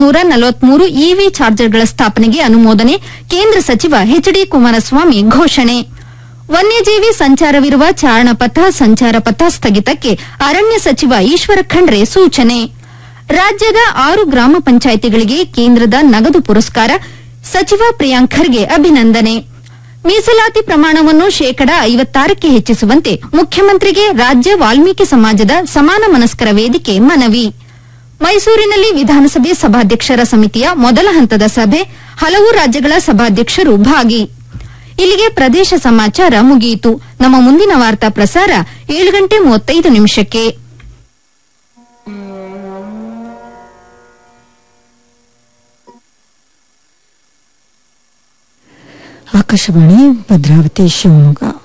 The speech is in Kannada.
ನೂರ ನಲವತ್ಮೂರು ಇವಿ ಚಾರ್ಜರ್ಗಳ ಸ್ಥಾಪನೆಗೆ ಅನುಮೋದನೆ ಕೇಂದ್ರ ಸಚಿವ ಎಚ್ ಡಿ ಕುಮಾರಸ್ವಾಮಿ ಘೋಷಣೆ ವನ್ಯಜೀವಿ ಸಂಚಾರವಿರುವ ಚಾರಣಪಥ ಸಂಚಾರ ಪಥ ಸ್ಥಗಿತಕ್ಕೆ ಅರಣ್ಯ ಸಚಿವ ಈಶ್ವರ ಖಂಡ್ರೆ ಸೂಚನೆ ರಾಜ್ಯದ ಆರು ಗ್ರಾಮ ಪಂಚಾಯಿತಿಗಳಿಗೆ ಕೇಂದ್ರದ ನಗದು ಪುರಸ್ಕಾರ ಸಚಿವ ಪ್ರಿಯಾಂಕ್ ಖರ್ಗೆ ಅಭಿನಂದನೆ ಮೀಸಲಾತಿ ಪ್ರಮಾಣವನ್ನು ಶೇಕಡಾ ಐವತ್ತಾರಕ್ಕೆ ಹೆಚ್ಚಿಸುವಂತೆ ಮುಖ್ಯಮಂತ್ರಿಗೆ ರಾಜ್ಯ ವಾಲ್ಮೀಕಿ ಸಮಾಜದ ಸಮಾನ ಮನಸ್ಕರ ವೇದಿಕೆ ಮನವಿ ಮೈಸೂರಿನಲ್ಲಿ ವಿಧಾನಸಭೆ ಸಭಾಧ್ಯಕ್ಷರ ಸಮಿತಿಯ ಮೊದಲ ಹಂತದ ಸಭೆ ಹಲವು ರಾಜ್ಯಗಳ ಸಭಾಧ್ಯಕ್ಷರು ಭಾಗಿ ಇಲ್ಲಿಗೆ ಪ್ರದೇಶ ಸಮಾಚಾರ ಮುಗಿಯಿತು ನಮ್ಮ ಮುಂದಿನ ವಾರ್ತಾ ಪ್ರಸಾರ ಏಳು ಗಂಟೆ ಮೂವತ್ತೈದು ನಿಮಿಷಕ್ಕೆ ಆಕಾಶವಾಣಿ ಭದ್ರಾವತಿ ಶಿವಮೊಗ್ಗ